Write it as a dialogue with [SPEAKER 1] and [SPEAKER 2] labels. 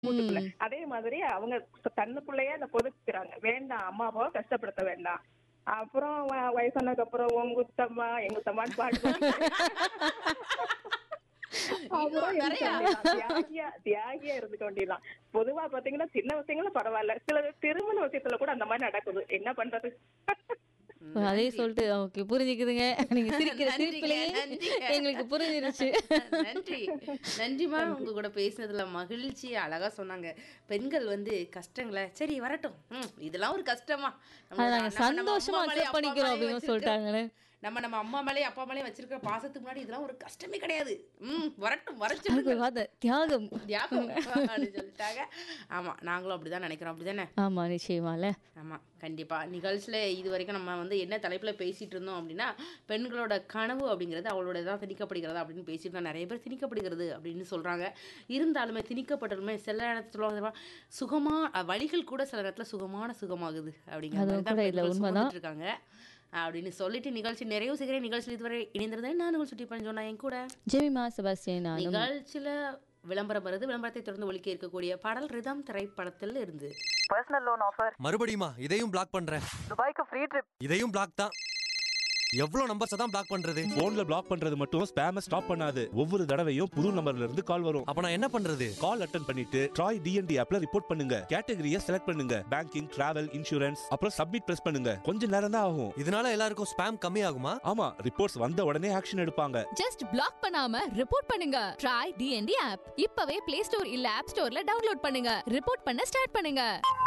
[SPEAKER 1] வீட்டுக்குள்ள
[SPEAKER 2] ம்.
[SPEAKER 1] அதே மாதிரி அவங்க தன்னுக்குள்ளேயே அதை பொதுக்கிறாங்க வேண்டாம் அம்மா அப்பாவை கஷ்டப்படுத்த வேண்டாம் அப்புறம் வ- வயசானதுக்கு அப்புறம் உங்க குத்தம்மா எங்க குத்தம்மான்னு பாட்டு அப்புறம்
[SPEAKER 3] இன்னும்
[SPEAKER 1] இருந்துக்க
[SPEAKER 3] நிறையா?
[SPEAKER 1] வேண்டியதுதான். தியாகியா தியாகியா இருந்துக்க வேண்டியதுதான் பொதுவா பாத்தீங்கன்னா சின்ன விஷயங்களும் பரவாயில்ல சில திருமண விஷயத்துல கூட அந்த மாதிரி நடக்குது என்ன பண்றது
[SPEAKER 2] அதே சொல்லிட்டு ஓகே புரிஞ்சுக்குதுங்க நீங்க சிரிக்கிற
[SPEAKER 3] நன்றிங்க,
[SPEAKER 2] சிரிப்பிலேயே
[SPEAKER 3] நன்றிங்க.
[SPEAKER 2] எங்களுக்கு புரிஞ்சிருச்சு
[SPEAKER 3] நன்றி நன்றிமா உங்க கூட பேசினதுல மகிழ்ச்சி அழகா சொன்னாங்க பெண்கள் வந்து கஷ்டங்களை சரி வரட்டும் ம், இதெல்லாம் ஒரு கஷ்டமா
[SPEAKER 2] அதை
[SPEAKER 3] நம்மளோட
[SPEAKER 2] நாங்க
[SPEAKER 3] நம்ம- நம்ம
[SPEAKER 2] சந்தோஷமா
[SPEAKER 3] அம்மா மேலே,
[SPEAKER 2] அக்செப்ட்
[SPEAKER 3] அப்பா
[SPEAKER 2] பண்ணிக்கிறோம்
[SPEAKER 3] மேலே
[SPEAKER 2] அப்படின்னு
[SPEAKER 3] வச்சிருக்க-
[SPEAKER 2] சொல்லிட்டாங்களே
[SPEAKER 3] நம்ம நம்ம அம்மா மேலே அப்பா மேலே வச்சிருக்க பாசத்துக்கு முன்னாடி இதெல்லாம் ஒரு கஷ்டமே கிடையாது ம் வரட்டும்
[SPEAKER 2] அதுக்கு
[SPEAKER 3] வரச்சு
[SPEAKER 2] வாத தியாகம்
[SPEAKER 3] தியாகம் அப்படின்னு சொல்லிட்டாங்க ஆமா நாங்களும் அப்படிதான் நினைக்கிறோம் அப்படிதானே
[SPEAKER 2] ஆமா நிச்சயமால
[SPEAKER 3] ஆமா கண்டிப்பா நிகழ்ச்சியில இது வரைக்கும் நம்ம வந்து என்ன தலைப்புல பேசிட்டு இருந்தோம் அப்படின்னா பெண்களோட கனவு அப்படிங்கிறது அவளோட தான் திணிக்கப்படுகிறது அப்படின்னு பேசிட்டு இருந்தோம் நிறைய பேர் திணிக்கப்படுகிறது அப்படின்னு சொல்றாங்க இருந்தாலுமே திணிக்கப்பட்டாலுமே சில நேரத்துல சுகமா அஹ், வழிகள் கூட சில நேரத்துல சுகமான சுகமாகுது அப்படிங்கிற
[SPEAKER 2] அதுவும்
[SPEAKER 3] மாதிரி தான்
[SPEAKER 2] கூட இதுல
[SPEAKER 3] பெண்கள்
[SPEAKER 2] உண்மைதான்.
[SPEAKER 3] சுமந்துட்டு இருக்காங்க அப்படின்னு சொல்லிட்டு நிகழ்ச்சி நிறைவு செய்கிறேன் நிகழ்ச்சியில் இதுவரை இணைந்திருந்தேன் நான் உங்கள் சுட்டி பண்ண சொன்னேன் என் கூட
[SPEAKER 2] ஜெமிமா செபாஸ்டியன் நானும்
[SPEAKER 3] நிகழ்ச்சியில விளம்பரம் வருது விளம்பரத்தை தொடர்ந்து ஒலிக்க இருக்கக்கூடிய பாடல் ரிதம் திரைப்படத்தில் இருந்து
[SPEAKER 4] பர்சனல் லோன் ஆஃபர்
[SPEAKER 5] மறுபடியுமா இதையும் பிளாக் பண்றேன்
[SPEAKER 4] துபாய்க்கு ஃப்ரீ ட்ரிப்
[SPEAKER 5] இதையும் பிளாக் தான் எவ்வளவு நம்பர்ஸ் தான் பிளாக் பண்றது
[SPEAKER 6] போன்ல பிளாக் பண்றது மட்டும் ஸ்பேம ஸ்டாப் பண்ணாது ஒவ்வொரு தடவையும் புது நம்பர்ல இருந்து கால் வரும்
[SPEAKER 5] அப்ப நான் என்ன பண்றது
[SPEAKER 6] கால் அட்டன் பண்ணிட்டு ட்ராய் டிஎன்டி ஆப்ல ரிப்போர்ட் பண்ணுங்க கேட்டகரியை செலக்ட் பண்ணுங்க பேங்கிங் டிராவல் இன்சூரன்ஸ் அப்புறம் சப்மிட் பிரஸ் பண்ணுங்க கொஞ்ச நேரம் தான் ஆகும்
[SPEAKER 5] இதனால எல்லாருக்கும் ஸ்பேம் கம்மி ஆகுமா
[SPEAKER 6] ஆமா ரிப்போர்ட்ஸ் வந்த உடனே ஆக்ஷன் எடுப்பாங்க
[SPEAKER 7] ஜஸ்ட் பிளாக் பண்ணாம ரிப்போர்ட் பண்ணுங்க ட்ரை டிஎன்டி ஆப் இப்பவே பிளே ஸ்டோர் இல்ல ஆப் ஸ்டோர்ல டவுன்லோட் பண்ணுங்க ரிப்போர்ட் பண்ண ஸ்டார்ட் பண்ணுங்க